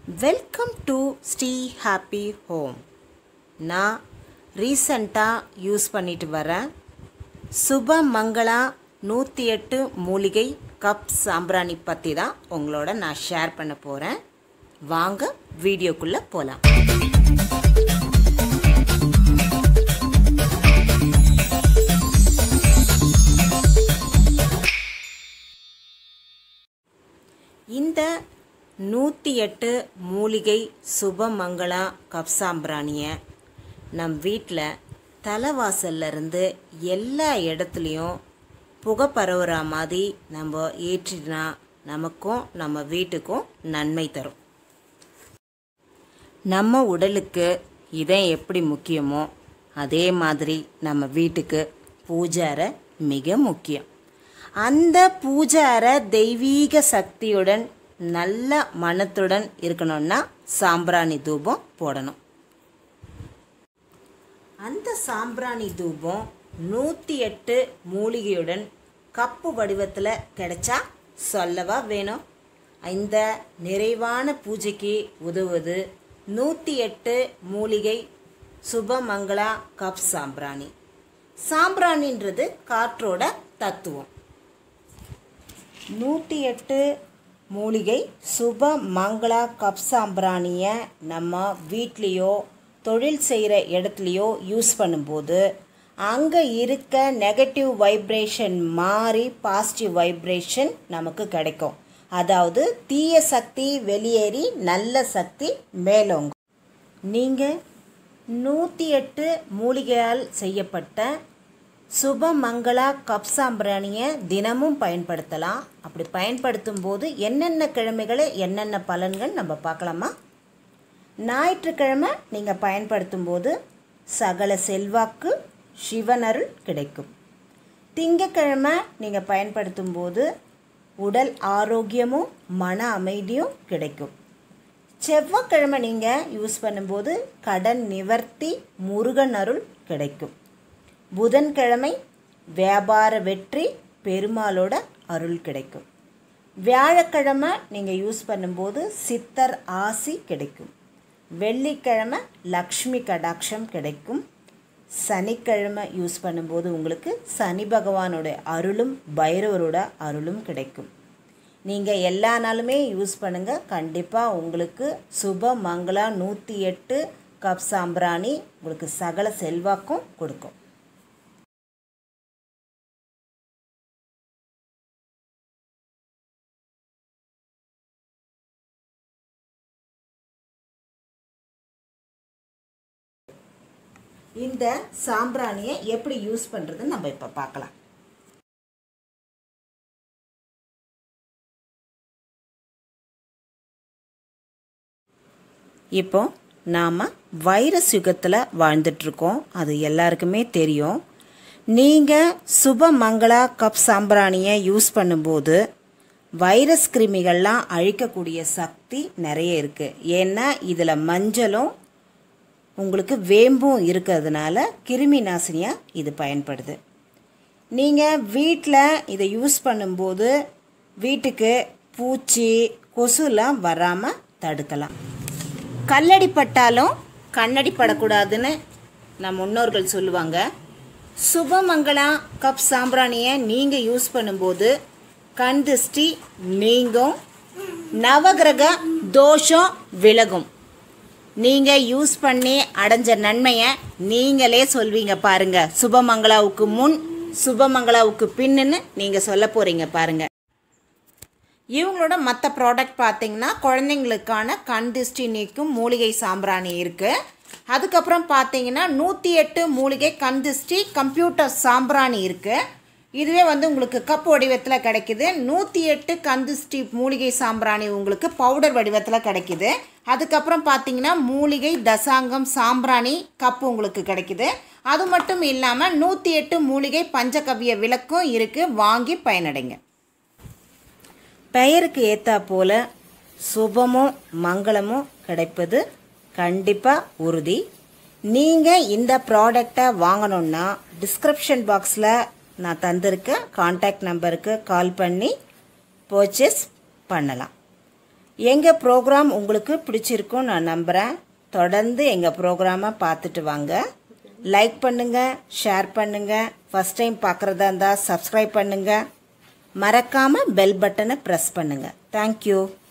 welcome to Sri happy home நான் ரீசண்டாக use பண்ணிட்டு வரேன் சுப மங்களா நூற்றி எட்டு மூலிகை கப் சாம்பிராணி பற்றி தான் உங்களோட நான் ஷேர் பண்ண போகிறேன் வாங்க வீடியோக்குள்ளே போகலாம் இந்த நூற்றி எட்டு மூலிகை சுபமங்களா கப் சாம்பிராணியை நம் வீட்டில் தலைவாசல்ல இருந்து எல்லா இடத்துலையும் புகை பரவுற மாதிரி நம்ம ஏற்றினா நமக்கும் நம்ம வீட்டுக்கும் நன்மை தரும் நம்ம உடலுக்கு இதயம் எப்படி முக்கியமோ அதே மாதிரி நம்ம வீட்டுக்கு பூஜாரை மிக முக்கியம் அந்த பூஜாரை தெய்வீக சக்தியுடன் நல்ல மனத்துடன் இருக்கணும்னா சாம்பிராணி தூபம் போடணும் அந்த சாம்பிராணி தூபம் நூற்றி எட்டு மூலிகையுடன் கப்பு வடிவத்தில் கிடைச்சா சொல்லவா வேணும் இந்த நிறைவான பூஜைக்கு உதவுவது நூற்றி எட்டு மூலிகை சுபமங்களா கப் சாம்பிராணி சாம்பிராணின்றது காற்றோட தத்துவம் நூற்றி எட்டு மூலிகை சுப மங்களா கப் சாம்பிராணியை நம்ம வீட்லேயோ தொழில் செய்கிற இடத்துலையோ யூஸ் பண்ணும்போது அங்கே இருக்க நெகட்டிவ் வைப்ரேஷன் மாறி பாசிட்டிவ் வைப்ரேஷன் நமக்கு கிடைக்கும் அதாவது தீய சக்தி வெளியேறி நல்ல சக்தி மேலோங்கும் நீங்கள் நூற்றி எட்டு மூலிகையால் செய்யப்பட்ட சுபமங்களா கப் சாம்பிராணியை தினமும் பயன்படுத்தலாம் அப்படி பயன்படுத்தும் போது என்னென்ன கிழமைகளை என்னென்ன பலன்கள் நம்ம பார்க்கலாமா ஞாயிற்றுக்கிழமை நீங்கள் பயன்படுத்தும் போது சகல செல்வாக்கு சிவனருள் கிடைக்கும் திங்கக்கிழமை நீங்கள் பயன்படுத்தும் போது உடல் ஆரோக்கியமும் மன அமைதியும் கிடைக்கும் செவ்வாய்க்கிழமை நீங்கள் யூஸ் பண்ணும்போது கடன் நிவர்த்தி முருகன் அருள் கிடைக்கும் புதன்கிழமை வியாபார வெற்றி பெருமாளோட அருள் கிடைக்கும் வியாழக்கிழமை நீங்கள் யூஸ் பண்ணும்போது சித்தர் ஆசி கிடைக்கும் வெள்ளிக்கிழமை லக்ஷ்மி கடாட்சம் கிடைக்கும் சனிக்கிழமை யூஸ் பண்ணும்போது உங்களுக்கு சனி பகவானோட அருளும் பைரவரோட அருளும் கிடைக்கும் நீங்கள் எல்லா நாளுமே யூஸ் பண்ணுங்கள் கண்டிப்பாக உங்களுக்கு சுப மங்களா நூற்றி எட்டு கப் சாம்பிராணி உங்களுக்கு சகல செல்வாக்கும் கொடுக்கும் இந்த சாம்பிராணியை எப்படி யூஸ் பண்ணுறதுன்னு நம்ம இப்போ பார்க்கலாம் இப்போ நாம் வைரஸ் யுகத்தில் வாழ்ந்துட்டுருக்கோம் அது எல்லாருக்குமே தெரியும் நீங்கள் சுப மங்களா கப் சாம்பிராணியை யூஸ் பண்ணும்போது வைரஸ் கிருமிகள்லாம் அழிக்கக்கூடிய சக்தி நிறைய இருக்குது ஏன்னா இதில் மஞ்சளும் உங்களுக்கு வேம்பும் இருக்கிறதுனால கிருமி நாசினியாக இது பயன்படுது நீங்கள் வீட்டில் இதை யூஸ் பண்ணும்போது வீட்டுக்கு பூச்சி கொசுலாம் வராமல் தடுக்கலாம் கல்லடி பட்டாலும் கண்ணடி படக்கூடாதுன்னு நம் முன்னோர்கள் சொல்லுவாங்க சுபமங்களா கப் சாம்பிராணியை நீங்கள் யூஸ் பண்ணும்போது கண் திருஷ்டி நீங்கும் நவகிரக தோஷம் விலகும் நீங்கள் யூஸ் பண்ணி அடைஞ்ச நன்மையை நீங்களே சொல்வீங்க பாருங்க சுபமங்களாவுக்கு முன் சுபமங்களாவுக்கு பின்னுன்னு நீங்கள் சொல்ல போகிறீங்க பாருங்க இவங்களோட மற்ற ப்ராடக்ட் பார்த்தீங்கன்னா குழந்தைங்களுக்கான கண் திருஷ்டி நீக்கும் மூலிகை சாம்பிராணி இருக்குது அதுக்கப்புறம் பார்த்தீங்கன்னா நூற்றி எட்டு மூலிகை கண் திருஷ்டி கம்ப்யூட்டர் சாம்பிராணி இருக்குது இதுவே வந்து உங்களுக்கு கப் வடிவத்தில் கிடைக்குது நூற்றி எட்டு கந்துஸ்டி மூலிகை சாம்பிராணி உங்களுக்கு பவுடர் வடிவத்தில் கிடைக்குது அதுக்கப்புறம் பார்த்தீங்கன்னா மூலிகை தசாங்கம் சாம்பிராணி கப்பு உங்களுக்கு கிடைக்குது அது மட்டும் இல்லாமல் நூற்றி எட்டு மூலிகை பஞ்சகவ்ய விளக்கும் இருக்குது வாங்கி பயனடைங்க பெயருக்கு ஏற்றா போல் சுபமும் மங்களமும் கிடைப்பது கண்டிப்பாக உறுதி நீங்கள் இந்த ப்ராடக்டை வாங்கணுன்னா டிஸ்கிரிப்ஷன் பாக்ஸில் நான் தந்திருக்க காண்டாக்ட் நம்பருக்கு கால் பண்ணி பர்ச்சேஸ் பண்ணலாம் எங்கள் ப்ரோக்ராம் உங்களுக்கு பிடிச்சிருக்கும் நான் நம்புகிறேன் தொடர்ந்து எங்கள் ப்ரோக்ராமை பார்த்துட்டு வாங்க லைக் பண்ணுங்கள் ஷேர் பண்ணுங்கள் ஃபஸ்ட் டைம் பார்க்குறதா இருந்தால் சப்ஸ்கிரைப் பண்ணுங்கள் மறக்காமல் பெல் பட்டனை ப்ரெஸ் பண்ணுங்கள் தேங்க்யூ